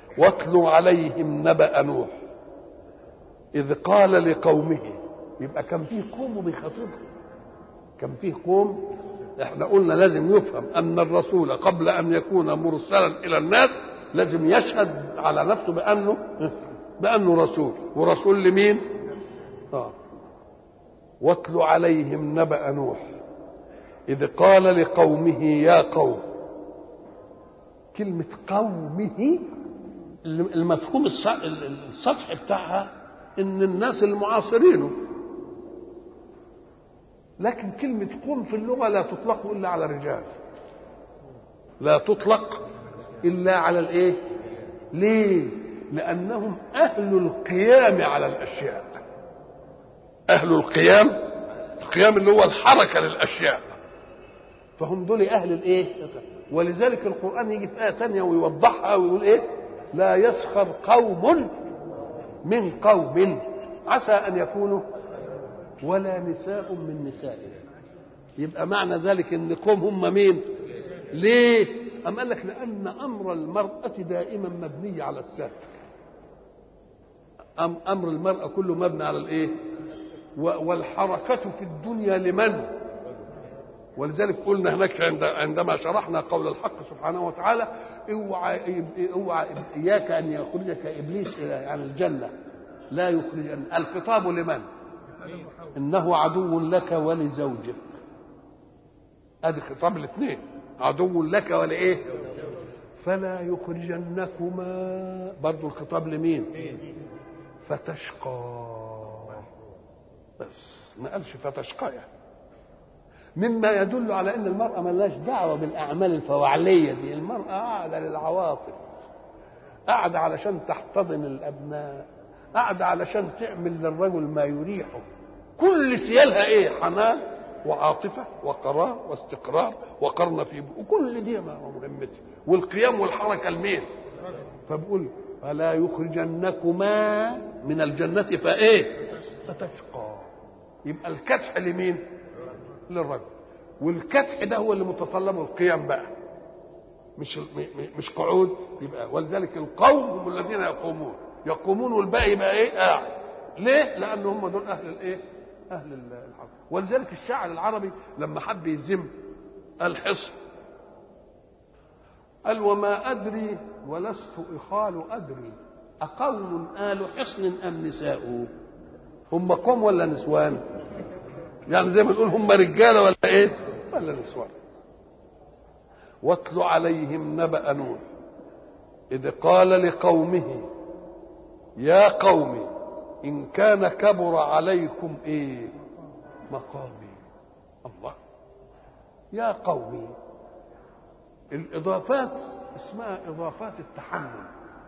واتل عليهم نبأ نوح إذ قال لقومه يبقى كان فيه قوم وبيخاطبهم كان فيه قوم احنا قلنا لازم يفهم ان الرسول قبل ان يكون مرسلا الى الناس لازم يشهد على نفسه بانه بانه رسول ورسول لمين؟ اه واتل عليهم نبأ نوح إذ قال لقومه يا قوم كلمة قومه المفهوم السطحي بتاعها إن الناس المعاصرينه لكن كلمة قوم في اللغة لا تطلق إلا على الرجال لا تطلق إلا على الإيه؟ ليه؟ لأنهم أهل القيام على الأشياء أهل القيام القيام اللي هو الحركة للأشياء فهم دول أهل الإيه؟ ولذلك القرآن يجي في آية ثانية ويوضحها ويقول إيه؟ لا يسخر قوم من قوم عسى أن يكونوا ولا نساء من نساء يبقى معنى ذلك ان قوم هم مين ليه أم قال لك لأن أمر المرأة دائما مبني على الستر أم أمر المرأة كله مبني على الإيه والحركة في الدنيا لمن ولذلك قلنا هناك عند عندما شرحنا قول الحق سبحانه وتعالى اوعى اوعى اياك ان يخرجك ابليس الى عن الجنه لا يخرج الخطاب لمن؟ انه عدو لك ولزوجك ادي خطاب الاثنين عدو لك ولايه فلا يخرجنكما برضو الخطاب لمين فتشقى بس ما قالش فتشقى يعني مما يدل على ان المراه ملهاش دعوه بالاعمال الفواعليه دي المراه قاعده للعواطف قاعده علشان تحتضن الابناء قاعده علشان تعمل للرجل ما يريحه كل سيالها ايه حنان وعاطفة وقرار واستقرار وقرن في وكل دي مهمتها والقيام والحركة لمين فبقول فلا يخرجنكما من الجنة فايه فتشقى يبقى الكدح لمين للرجل والكدح ده هو اللي متطلبه القيام بقى مش مش قعود يبقى ولذلك القوم هم الذين يقومون يقومون والباقي يبقى ايه قاعد ليه لان هم دول اهل الايه اهل الحرب ولذلك الشاعر العربي لما حب يذم الحصن قال وما ادري ولست اخال ادري اقوم ال حصن ام نساء هم قوم ولا نسوان يعني زي ما نقول هم رجاله ولا ايه ولا نسوان واتل عليهم نبأ نوح إذ قال لقومه يا قوم إن كان كبر عليكم إيه مقامي الله يا قومي الإضافات اسمها إضافات التحنن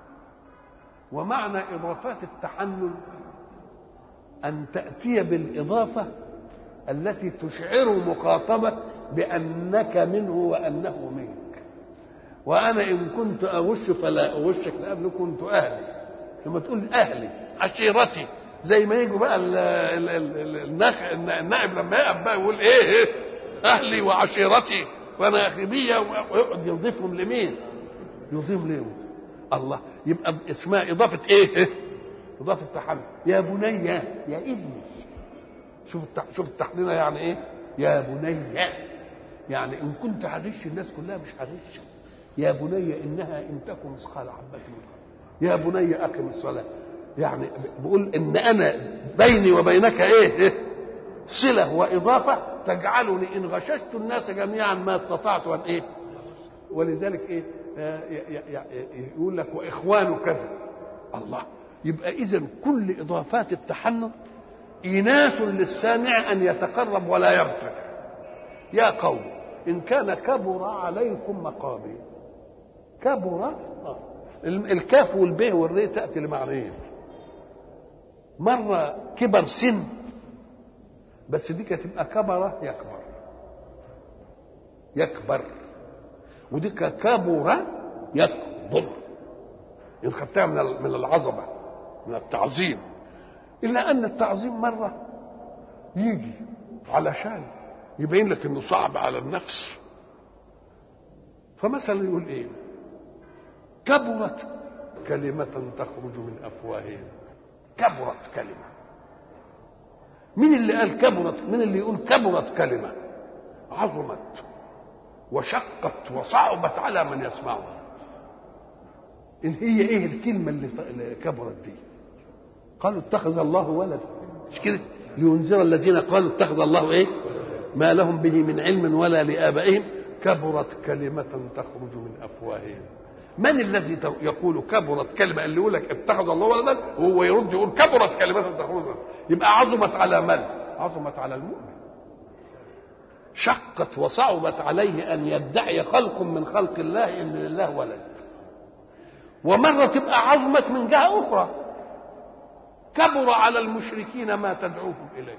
ومعنى إضافات التحنن أن تأتي بالإضافة التي تشعر مخاطبك بأنك منه وأنه منك وأنا إن كنت أغش فلا أغشك لأنه كنت أهلي لما تقول أهلي عشيرتي زي ما يجوا بقى النخ النائب لما يقف بقى يقول ايه, إيه اهلي وعشيرتي وانا اخذيه ويقعد يضيفهم لمين؟ يضيفهم ليه؟ الله يبقى اسمها اضافه ايه؟ اضافه تحنن يا بني يا ابني شوف شوف التحنين يعني ايه؟ يا بني يعني ان كنت هغش الناس كلها مش هغش يا بني انها ان تكن مثقال حبه من يا بني اقم الصلاه يعني بقول ان انا بيني وبينك ايه, إيه؟ صله واضافه تجعلني ان غششت الناس جميعا ما استطعت ان ايه ولذلك ايه آه يقول لك واخوان كذا الله يبقى اذا كل اضافات التحنن ايناس للسامع ان يتقرب ولا يغفر يا قوم ان كان كبر عليكم مقامي كبر الكاف والباء والري تاتي لمعنيين مرة كبر سن بس دي كانت تبقى كبر يكبر يكبر ودي كبر يكبر إن خدتها من من العظمة من التعظيم إلا أن التعظيم مرة يجي علشان يبين لك إنه صعب على النفس فمثلا يقول إيه كبرت كلمة تخرج من أفواههم كبرت كلمة مين اللي قال كبرت مين اللي يقول كبرت كلمة عظمت وشقت وصعبت على من يسمعها إن هي إيه الكلمة اللي كبرت دي قالوا اتخذ الله ولدا مش كده لينذر الذين قالوا اتخذ الله ايه ما لهم به من علم ولا لآبائهم كبرت كلمة تخرج من أفواههم من الذي يقول كبرت كلمة اللي يقول لك اتخذ الله ولدا وهو يرد يقول كبرت كلمة تخرج من يبقى عظمت على من؟ عظمت على المؤمن شقت وصعبت عليه أن يدعي خلق من خلق الله إن لله ولد ومرة تبقى عظمت من جهة أخرى كبر على المشركين ما تدعوهم إليه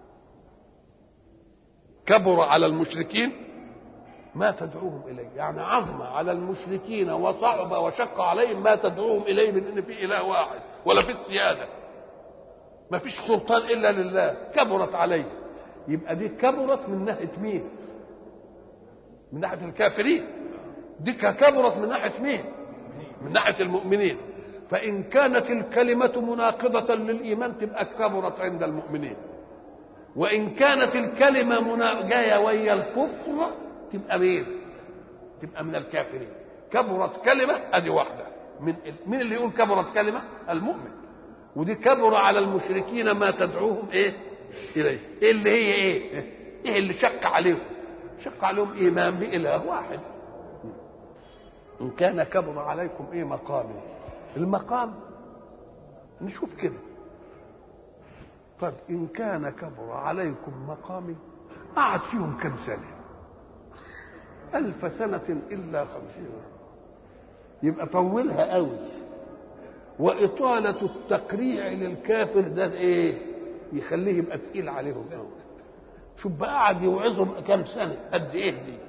كبر على المشركين ما تدعوهم إليه يعني عظم على المشركين وصعب وشق عليهم ما تدعوهم إليه من إن في إله واحد ولا في السيادة ما فيش سلطان إلا لله كبرت عليه يبقى دي كبرت من ناحية مين من ناحية الكافرين دي كبرت من ناحية مين من ناحية المؤمنين فإن كانت الكلمة مناقضة للإيمان تبقى كبرت عند المؤمنين وإن كانت الكلمة منا... جاية ويا الكفر تبقى مين؟ تبقى من الكافرين كبرت كلمة أدي واحدة من مين اللي يقول كبرت كلمة؟ المؤمن ودي كبر على المشركين ما تدعوهم إيه؟ إليه إيه اللي هي إيه؟ إيه اللي شق عليهم؟ شق عليهم إيمان بإله واحد إن كان كبر عليكم إيه مقامي المقام نشوف كده طب إن كان كبر عليكم مقامي قعد فيهم كم سنة ألف سنة إلا خمسين يبقى طولها قوي وإطالة التقريع للكافر ده إيه يخليه يبقى تقيل عليهم قوي شوف بقى قعد يوعظهم كم سنة قد إيه دي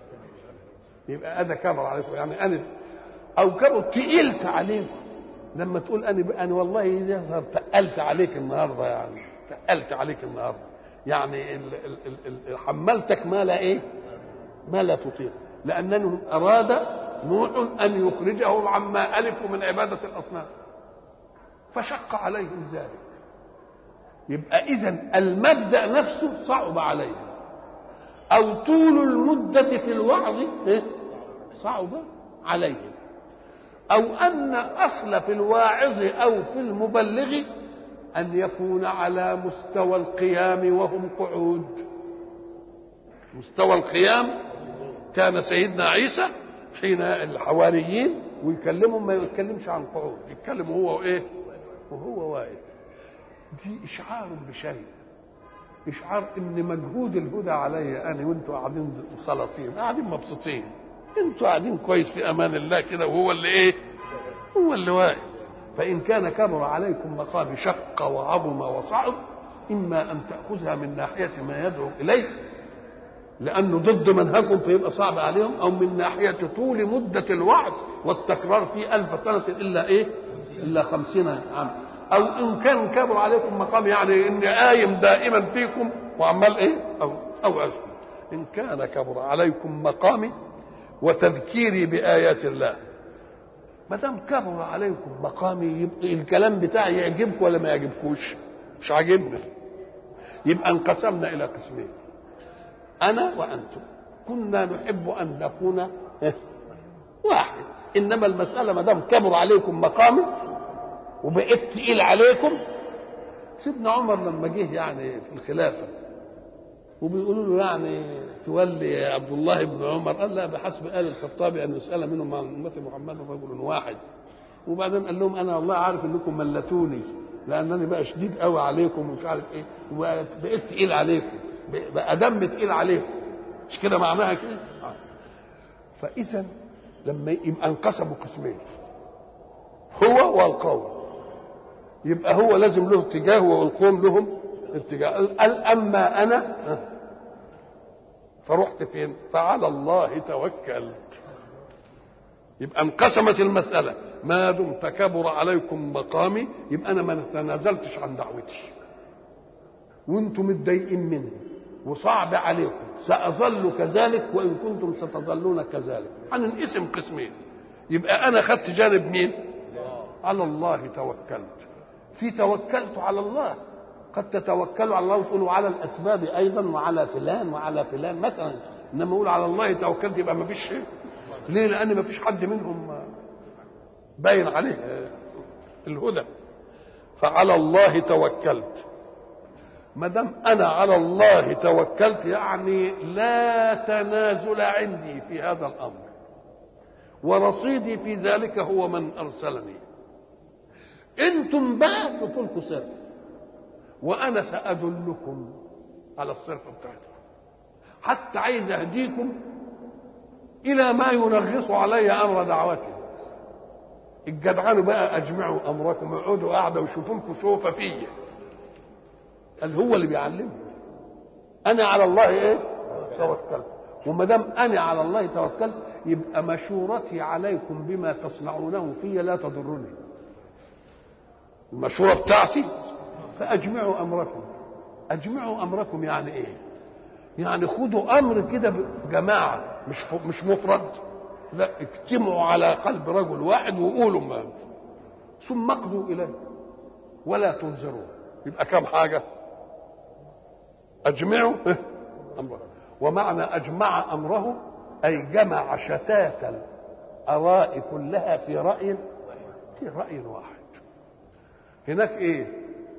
يبقى هذا كبر عليكم يعني أنا أو كبر تقلت عليكم لما تقول انا انا والله يظهر تقلت عليك النهارده يعني تقلت عليك النهارده يعني ال ال ال حملتك ما لا ايه؟ ما لا تطيق لانه اراد نوح ان يخرجهم عما الفوا من عباده الاصنام فشق عليهم ذلك يبقى اذا المبدا نفسه صعب عليهم او طول المده في الوعظ إيه؟ صعب عليهم أو أن أصل في الواعظ أو في المبلغ أن يكون على مستوى القيام وهم قعود مستوى القيام كان سيدنا عيسى حين الحواريين ويكلمهم ما يتكلمش عن قعود يتكلم هو وايه وهو واقف دي اشعار بشيء اشعار ان مجهود الهدى علي انا وانتوا قاعدين سلاطين قاعدين مبسوطين انتوا قاعدين كويس في امان الله كده وهو اللي ايه هو اللي واقف فان كان كبر عليكم مقام شق وعظم وصعب اما ان تاخذها من ناحيه ما يدعو اليه لانه ضد منهجكم فيبقى صعب عليهم او من ناحيه طول مده الوعظ والتكرار في ألف سنه الا ايه الا خمسين عام او ان كان كبر عليكم مقام يعني اني قايم دائما فيكم وعمال ايه او او أزكم. ان كان كبر عليكم مقامي وتذكيري بآيات الله ما دام كبر عليكم مقامي يبقى الكلام بتاعي يعجبكم ولا ما يعجبكوش؟ مش عاجبنا يبقى انقسمنا إلى قسمين أنا وأنتم كنا نحب أن نكون واحد إنما المسألة ما دام كبر عليكم مقامي وبقيت تقيل عليكم سيدنا عمر لما جه يعني في الخلافة وبيقولوا له يعني تولي عبد الله بن عمر قال لا بحسب ال الخطاب ان يسال منهم عن امه محمد رجل واحد وبعدين قال لهم انا والله عارف انكم ملتوني لانني بقى شديد قوي عليكم ومش عارف ايه وبقيت تقيل عليكم بقى دم تقيل عليكم مش كده معناها كده آه. فاذا لما يبقى انقسموا قسمين هو والقوم يبقى هو لازم له اتجاه والقوم لهم اتجاه قال اما انا فرحت فين فعلى الله توكلت يبقى انقسمت المسألة ما دمت كبر عليكم مقامي يبقى أنا ما تنازلتش عن دعوتي وانتم متضايقين مني وصعب عليكم سأظل كذلك وإن كنتم ستظلون كذلك هننقسم قسمين يبقى أنا خدت جانب مين؟ على الله توكلت في توكلت على الله قد تتوكلوا على الله وتقولوا على الاسباب ايضا وعلى فلان وعلى فلان مثلا انما اقول على الله توكلت يبقى ما فيش شيء ليه لان ما فيش حد منهم باين عليه الهدى فعلى الله توكلت ما دام انا على الله توكلت يعني لا تنازل عندي في هذا الامر ورصيدي في ذلك هو من ارسلني انتم بقى في فلك صرف وانا سادلكم على الصرف بتاعتكم حتى عايز اهديكم الى ما ينغص علي امر دعوتي الجدعان بقى اجمعوا امركم اقعدوا قاعده وشوفوا لكم شوفه فيا قال هو اللي بيعلمه انا على الله ايه توكلت وما دام انا على الله توكلت يبقى مشورتي عليكم بما تصنعونه في لا تضرني المشوره بتاعتي فاجمعوا امركم اجمعوا امركم يعني ايه يعني خدوا امر كده جماعه مش مش مفرد لا اجتمعوا على قلب رجل واحد وقولوا ما ثم اقضوا اليه ولا تنظروا يبقى كم حاجه اجمعوا امره ومعنى اجمع امره اي جمع شتات الاراء كلها في راي في راي واحد هناك ايه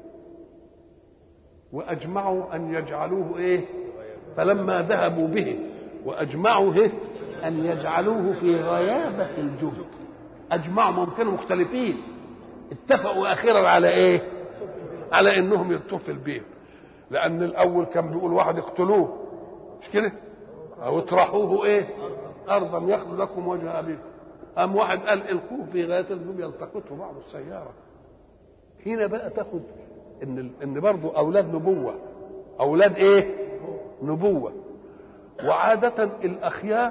واجمعوا ان يجعلوه ايه فلما ذهبوا به واجمعوا ايه ان يجعلوه في غيابه الجهد اجمعوا ممكن مختلفين اتفقوا اخيرا على ايه على انهم يقتلوا في البيت لان الاول كان بيقول واحد اقتلوه مش كده او اطرحوه ايه ارضا يخلو لكم وجه ابيكم قام واحد قال القوه في غايه الجب يلتقطه بعض السياره هنا بقى تاخد ان ان برضه اولاد نبوه اولاد ايه نبوه وعاده الاخيار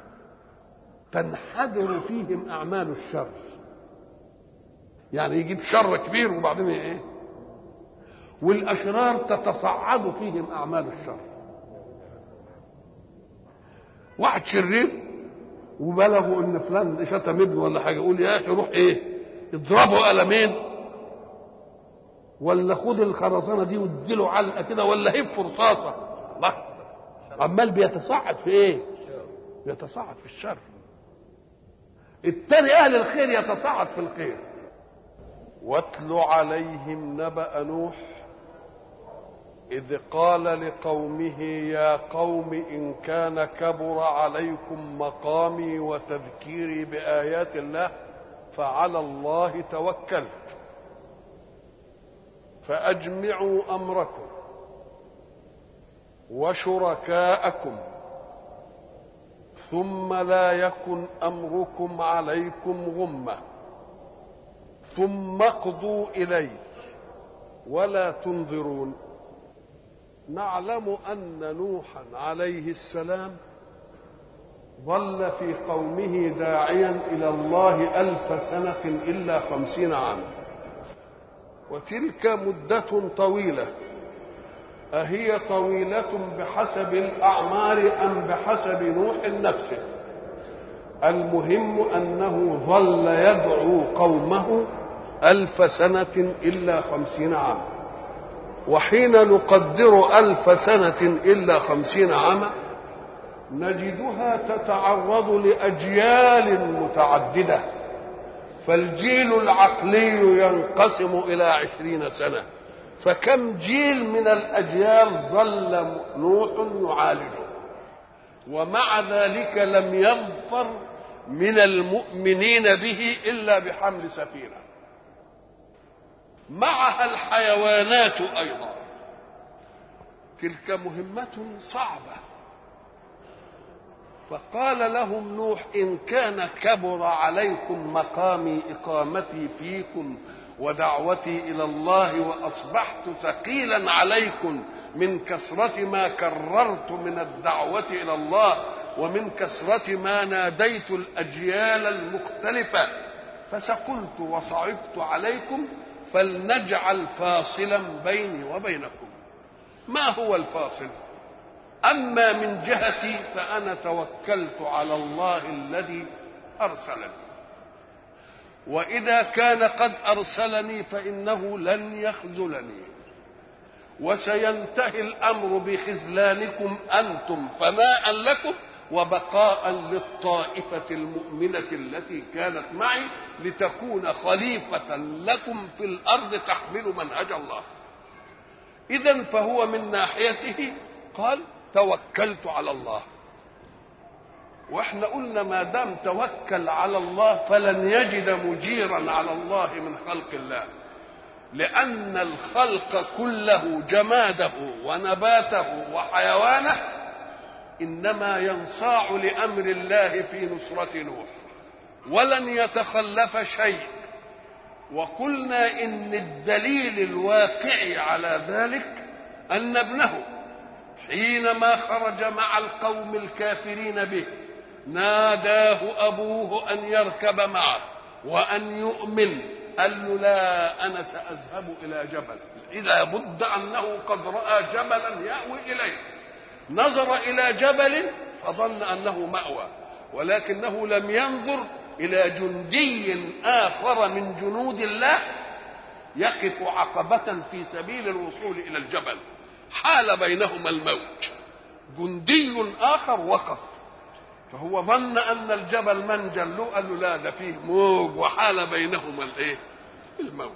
تنحدر فيهم اعمال الشر يعني يجيب شر كبير وبعدين ايه والاشرار تتصعد فيهم اعمال الشر واحد شرير وبلغوا ان فلان شتم ابنه ولا حاجه يقول يا اخي روح ايه اضربه قلمين ولا خد الخرسانه دي واديله علقه كده ولا هف رصاصه الله عمال بيتصعد في ايه بيتصعد في الشر التاني اهل الخير يتصعد في الخير واتل عليهم نبأ نوح إذ قال لقومه يا قوم إن كان كبر عليكم مقامي وتذكيري بآيات الله فعلى الله توكلت فأجمعوا أمركم وشركاءكم ثم لا يكن أمركم عليكم غمه ثم اقضوا الي ولا تنظرون نعلم ان نوحا عليه السلام ظل في قومه داعيا الى الله الف سنه الا خمسين عاما وتلك مده طويله اهي طويله بحسب الاعمار ام بحسب نوح نفسه المهم انه ظل يدعو قومه الف سنه الا خمسين عاما وحين نقدر الف سنه الا خمسين عاما نجدها تتعرض لاجيال متعدده فالجيل العقلي ينقسم الى عشرين سنه فكم جيل من الاجيال ظل نوح يعالجه ومع ذلك لم يظفر من المؤمنين به الا بحمل سفينه معها الحيوانات ايضا تلك مهمه صعبه فقال لهم نوح ان كان كبر عليكم مقامي اقامتي فيكم ودعوتي الى الله واصبحت ثقيلا عليكم من كثره ما كررت من الدعوه الى الله ومن كثره ما ناديت الاجيال المختلفه فثقلت وصعبت عليكم فلنجعل فاصلا بيني وبينكم ما هو الفاصل اما من جهتي فانا توكلت على الله الذي ارسلني واذا كان قد ارسلني فانه لن يخذلني وسينتهي الامر بخذلانكم انتم فناء لكم وبقاء للطائفه المؤمنه التي كانت معي لتكون خليفه لكم في الارض تحمل منهج الله اذا فهو من ناحيته قال توكلت على الله واحنا قلنا ما دام توكل على الله فلن يجد مجيرا على الله من خلق الله لان الخلق كله جماده ونباته وحيوانه انما ينصاع لامر الله في نصره نوح ولن يتخلف شيء وقلنا ان الدليل الواقع على ذلك ان ابنه حينما خرج مع القوم الكافرين به ناداه ابوه ان يركب معه وان يؤمن قال له لا انا ساذهب الى جبل اذا بد انه قد راى جبلا ياوي اليه نظر الى جبل فظن انه ماوى ولكنه لم ينظر الى جندي اخر من جنود الله يقف عقبه في سبيل الوصول الى الجبل حال بينهما الموج جندي اخر وقف فهو ظن ان الجبل منجل له قال له لا ده فيه موج وحال بينهما الايه الموج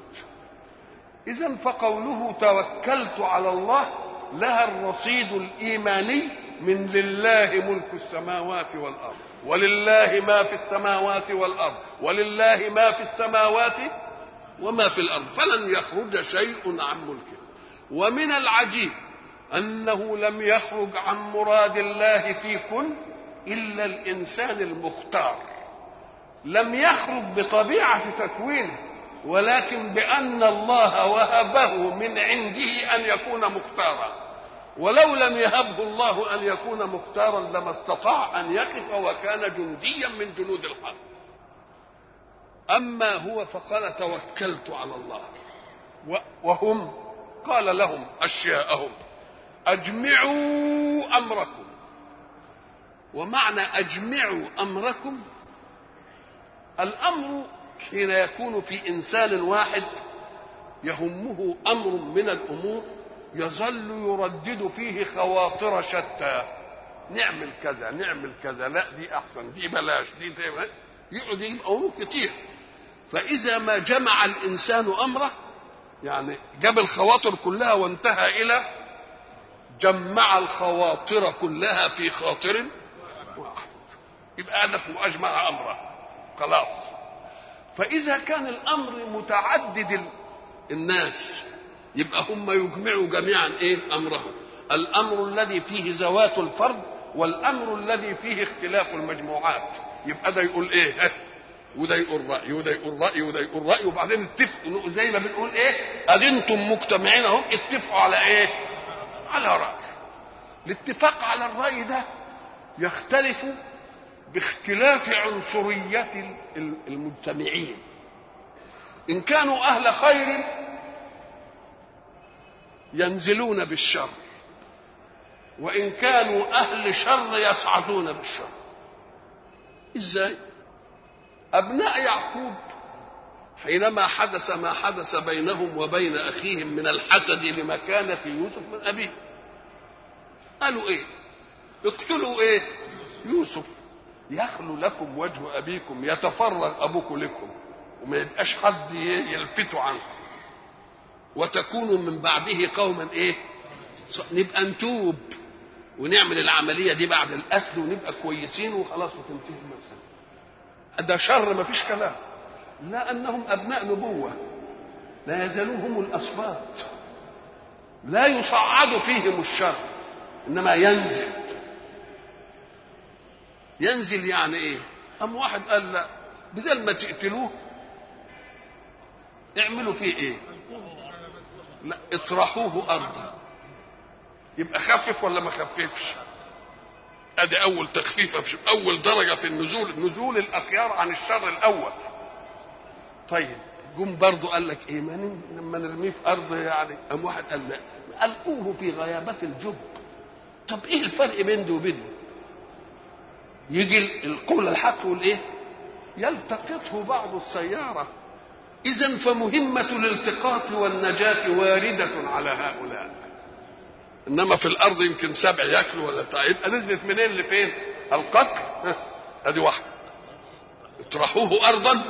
اذا فقوله توكلت على الله لها الرصيد الايماني من لله ملك السماوات والارض ولله ما في السماوات والارض ولله ما في السماوات وما في الارض فلن يخرج شيء عن ملكه ومن العجيب انه لم يخرج عن مراد الله في كن الا الانسان المختار لم يخرج بطبيعه تكوينه ولكن بان الله وهبه من عنده ان يكون مختارا ولو لم يهبه الله ان يكون مختارا لما استطاع ان يقف وكان جنديا من جنود الحق اما هو فقال توكلت على الله وهم قال لهم اشياءهم اجمعوا امركم ومعنى اجمعوا امركم الامر حين يكون في انسان واحد يهمه امر من الامور يظل يردد فيه خواطر شتى نعمل كذا نعمل كذا لا دي احسن دي بلاش دي, دي يقعد يجيب امور كتير فاذا ما جمع الانسان امره يعني جاب الخواطر كلها وانتهى الى جمع الخواطر كلها في خاطر واحد يبقى هدفه اجمع امره خلاص فاذا كان الامر متعدد الناس يبقى هم يجمعوا جميعا ايه امرهم الامر الذي فيه زوات الفرد والامر الذي فيه اختلاف المجموعات يبقى ده يقول ايه وده يقول راي وده يقول راي وده يقول راي وبعدين اتفقوا زي ما بنقول ايه ادي انتم مجتمعين اهم اتفقوا على ايه على راي الاتفاق على الراي ده يختلف باختلاف عنصرية المجتمعين إن كانوا أهل خير ينزلون بالشر وإن كانوا أهل شر يصعدون بالشر إزاي؟ أبناء يعقوب حينما حدث ما حدث بينهم وبين أخيهم من الحسد لمكانة يوسف من أبيه قالوا إيه؟ اقتلوا إيه؟ يوسف يخلو لكم وجه ابيكم يتفرغ ابوكم لكم وما يبقاش حد يلفتوا عنكم وتكونوا من بعده قوما ايه نبقى نتوب ونعمل العملية دي بعد القتل ونبقى كويسين وخلاص وتنتهي المسألة ده شر ما فيش كلام لا أنهم أبناء نبوة لا يزالون هم الأصوات لا يصعد فيهم الشر إنما ينزل ينزل يعني ايه ام واحد قال لا بدل ما تقتلوه اعملوا فيه ايه لا اطرحوه ارضا يبقى خفف ولا ما خففش ادي اول تخفيف اول درجه في النزول نزول الاخيار عن الشر الاول طيب جم برضه قال لك ايه ما لما نرميه في ارض يعني قام واحد قال لا القوه في غيابات الجب طب ايه الفرق بين ده وبين ده يجي القول الحق يقول ايه يلتقطه بعض السيارة إذا فمهمة الالتقاط والنجاة واردة على هؤلاء إنما في الأرض يمكن سبع ياكلوا ولا بتاع يبقى نزلت منين لفين؟ القتل ادي واحدة اطرحوه أرضا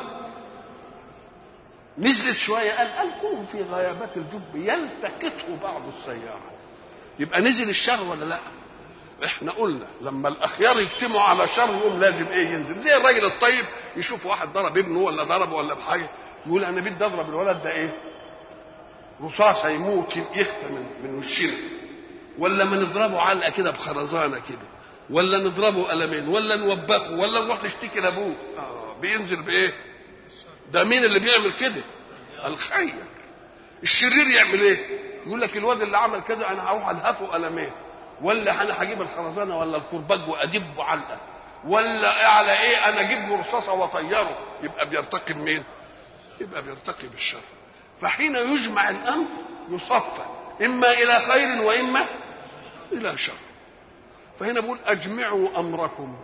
نزلت شوية قال ألقوه في غيابات الجب يلتقطه بعض السيارة يبقى نزل الشر ولا لا؟ احنا قلنا لما الاخيار يجتمعوا على شر يوم لازم ايه ينزل زي الراجل الطيب يشوف واحد ضرب ابنه ولا ضربه ولا بحاجه يقول انا بدي اضرب الولد ده ايه رصاص هيموت يخفى من من وشنا ولا ما نضربه علقه كده بخرزانه كده ولا نضربه قلمين ولا نوبخه ولا نروح نشتكي لابوه آه بينزل بايه ده مين اللي بيعمل كده الخير الشرير يعمل ايه يقول لك الواد اللي عمل كذا انا هروح الهفه قلمين ولا انا هجيب الخرزانه ولا الكرباج وادبه علقه ولا على ايه انا اجيب له رصاصه واطيره يبقى بيرتقي بمين؟ يبقى بيرتقي بالشر فحين يجمع الامر يصفى اما الى خير واما الى شر فهنا بقول اجمعوا امركم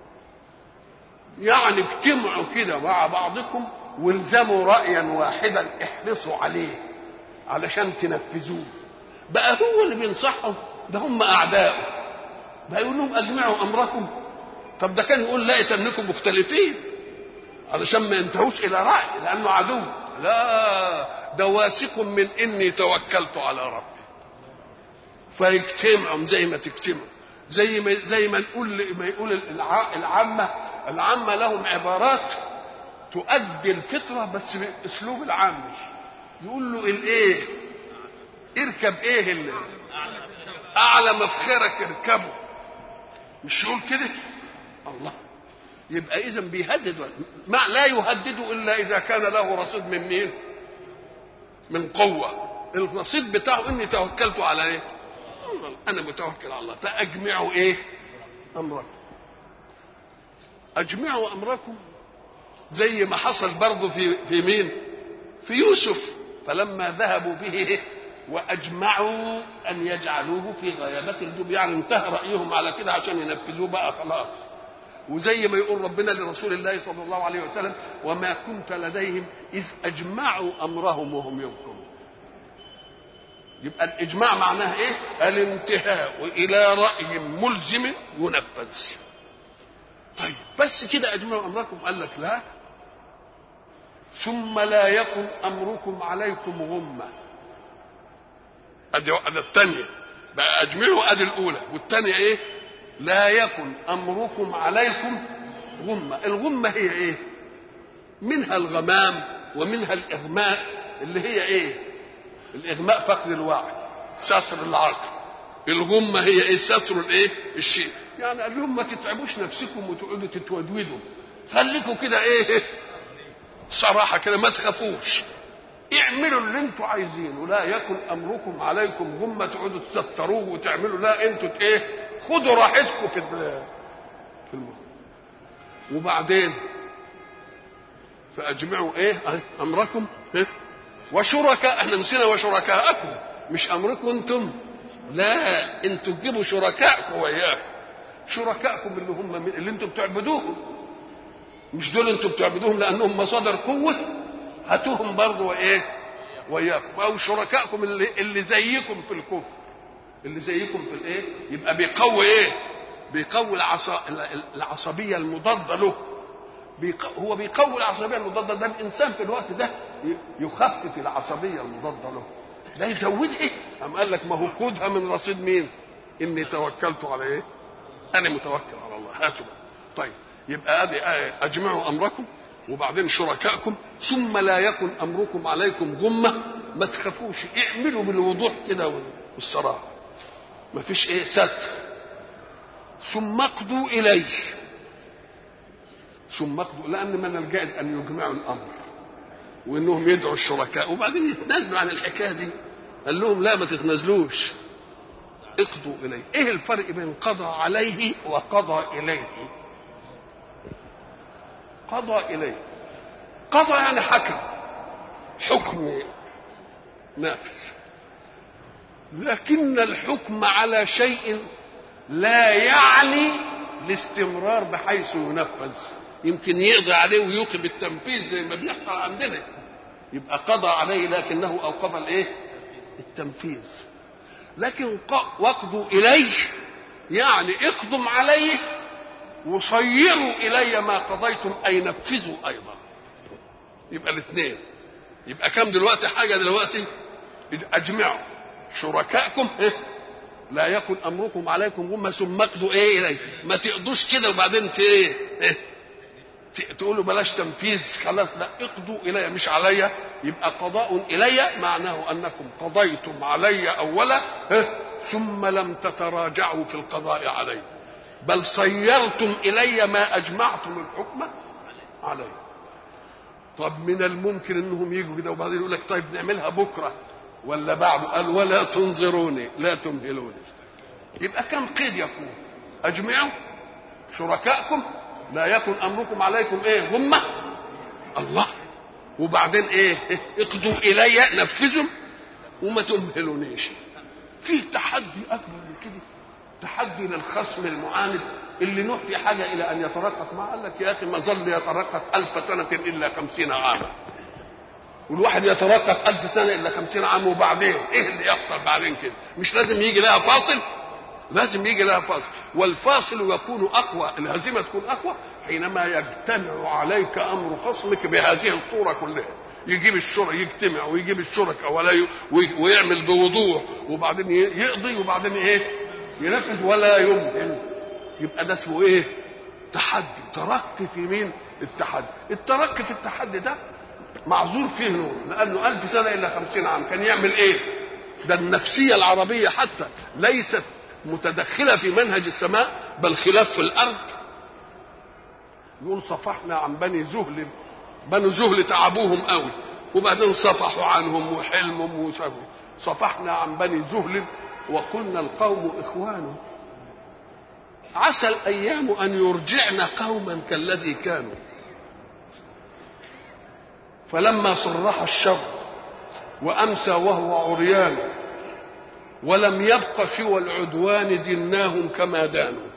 يعني اجتمعوا كده مع بعضكم والزموا رايا واحدا احرصوا عليه علشان تنفذوه بقى هو اللي بينصحهم ده هم اعداؤه بقى يقول لهم اجمعوا امركم طب ده كان يقول لا انكم مختلفين علشان ما ينتهوش الى راي لانه عدو لا ده واثق من اني توكلت على ربي فيجتمعوا زي ما تجتمعوا زي ما زي ما نقول ما يقول العامه العامه لهم عبارات تؤدي الفطره بس باسلوب العامي يقول له الايه اركب ايه اللي اعلى مفخرك اركبه مش يقول كده الله يبقى اذا بيهدد ما لا يهدد الا اذا كان له رصيد من مين من قوه الرصيد بتاعه اني توكلت على ايه انا متوكل على الله فاجمعوا ايه امركم اجمعوا امركم زي ما حصل برضه في في مين في يوسف فلما ذهبوا به واجمعوا ان يجعلوه في غيابه الجب يعني انتهى رايهم على كده عشان ينفذوه بقى خلاص وزي ما يقول ربنا لرسول الله صلى الله عليه وسلم وما كنت لديهم اذ اجمعوا امرهم وهم يمكرون يبقى الاجماع معناه ايه الانتهاء الى راي ملزم ينفذ طيب بس كده اجمعوا امركم قال لك لا ثم لا يكن امركم عليكم غمه ادي ادي الثانيه بقى اجمعوا ادي الاولى والثانيه ايه لا يكن امركم عليكم غمه الغمه هي ايه منها الغمام ومنها الاغماء اللي هي ايه الاغماء فقد الوعي ستر العقل الغمه هي ايه ستر الايه الشيء يعني قال لهم ما تتعبوش نفسكم وتقعدوا تتودودوا خليكم كده ايه صراحه كده ما تخافوش اعملوا اللي انتوا عايزينه لا يكن امركم عليكم غمه تقعدوا تستروه وتعملوا لا انتوا ايه خدوا راحتكم في في المهم وبعدين فاجمعوا ايه امركم إيه؟ وشركاء احنا نسينا وشركاءكم مش امركم انتم لا انتوا تجيبوا شركائكم وياه شركائكم اللي هم من اللي انتوا بتعبدوهم مش دول انتوا بتعبدوهم لانهم مصادر قوه هاتوهم برضه وايه وياكم او شركائكم اللي, اللي زيكم في الكفر اللي زيكم في الايه يبقى بيقوي ايه بيقوي العصا العصبيه المضاده له بيق... هو بيقوي العصبيه المضاده ده الانسان في الوقت ده يخفف العصبيه المضاده له ده يزودها أم قال لك ما هو خدها من رصيد مين اني توكلت على ايه انا متوكل على الله هاتوا طيب يبقى ادي اجمعوا امركم وبعدين شركائكم ثم لا يكن امركم عليكم غمه ما تخافوش اعملوا بالوضوح كده والصراحه ما فيش ايه ستر ثم اقضوا اليه ثم اقضوا لان من الجائز ان يجمعوا الامر وانهم يدعوا الشركاء وبعدين يتنازلوا عن الحكايه دي قال لهم لا ما تتنازلوش اقضوا اليه ايه الفرق بين قضى عليه وقضى اليه قضى اليه قضى يعني حكم حكم نافذ لكن الحكم على شيء لا يعني الاستمرار بحيث ينفذ يمكن يقضي عليه ويوقف التنفيذ زي ما بيحصل عندنا يبقى قضى عليه لكنه اوقف الايه التنفيذ لكن واقضوا اليه يعني اقضم عليه وصيروا الي ما قضيتم اي نفذوا ايضا يبقى الاثنين يبقى كم دلوقتي حاجه دلوقتي اجمعوا شركائكم إيه؟ لا يكن امركم عليكم غمه ثم اقضوا ايه الي ما تقضوش كده وبعدين ت ايه, إيه؟ تقولوا بلاش تنفيذ خلاص لا اقضوا الي مش عليا يبقى قضاء الي معناه انكم قضيتم علي اولا إيه؟ ثم لم تتراجعوا في القضاء علي بل صيرتم الي ما اجمعتم الحكم علي طب من الممكن انهم يجوا كده وبعدين يقول لك طيب نعملها بكره ولا بعده قال ولا تنظروني لا تمهلوني يبقى كم قيد يكون اجمعوا شركائكم لا يكن امركم عليكم ايه غمه الله وبعدين ايه اقضوا الي نفذوا وما تمهلونيش في تحدي اكبر من كده تحدي للخصم المعاند اللي نوح في حاجه الى ان يترقق معه قال لك يا اخي ما ظل يترقق الف سنه الا خمسين عاما والواحد يترقق ألف سنة إلا خمسين عام وبعدين إيه اللي يحصل بعدين كده مش لازم يجي لها فاصل لازم يجي لها فاصل والفاصل يكون أقوى الهزيمة تكون أقوى حينما يجتمع عليك أمر خصمك بهذه الصورة كلها يجيب الشرع يجتمع ويجيب الشركاء ولا ي... ويعمل بوضوح وبعدين يقضي وبعدين ايه ينفذ ولا يمهل يبقى ده اسمه ايه تحدي ترقي في مين التحدي الترقي في التحدي ده معذور فيه نور لانه ألف سنه الا خمسين عام كان يعمل ايه ده النفسيه العربيه حتى ليست متدخله في منهج السماء بل خلاف في الارض يقول صفحنا عن بني زهل بنو زهل تعبوهم قوي وبعدين صفحوا عنهم وحلمهم وسبوا صفحنا عن بني زهل وقلنا القوم اخوان عسى الايام ان يرجعن قوما كالذي كانوا فلما صرح الشر وامسى وهو عريان ولم يبق سوى العدوان دناهم كما دانوا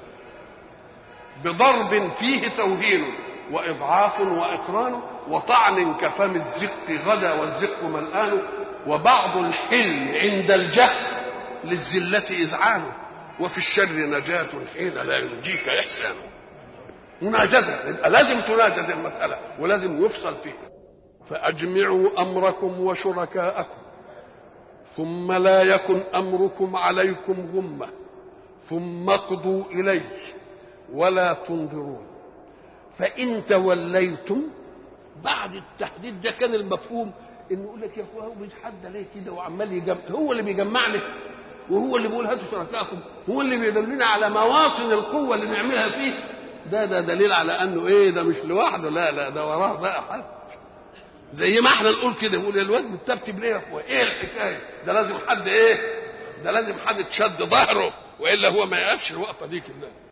بضرب فيه توهين واضعاف واقران وطعن كفم الزق غدا والزق ملآن وبعض الحلم عند الجهل للزلة إذعان وفي الشر نجاة حين لا ينجيك إحسان مناجزة يبقى لازم تناجز المسألة ولازم يفصل فيها فأجمعوا أمركم وشركاءكم ثم لا يكن أمركم عليكم غمة ثم اقضوا إلي ولا تنظرون فإن توليتم بعد التحديد ده كان المفهوم انه يقول لك يا اخويا هو بيتحدى ليه كده وعمال يجمع هو اللي بيجمعنا وهو اللي بيقول هاتوا شركائكم هو اللي بيدلنا على مواطن القوه اللي نعملها فيه ده ده دليل على انه ايه ده مش لوحده لا لا ده وراه بقى حد زي ما احنا نقول كده يقول الواد مترتب ليه يا اخويا ايه الحكايه ده لازم حد ايه ده لازم حد تشد ظهره والا هو ما يقفش الوقفه دي كده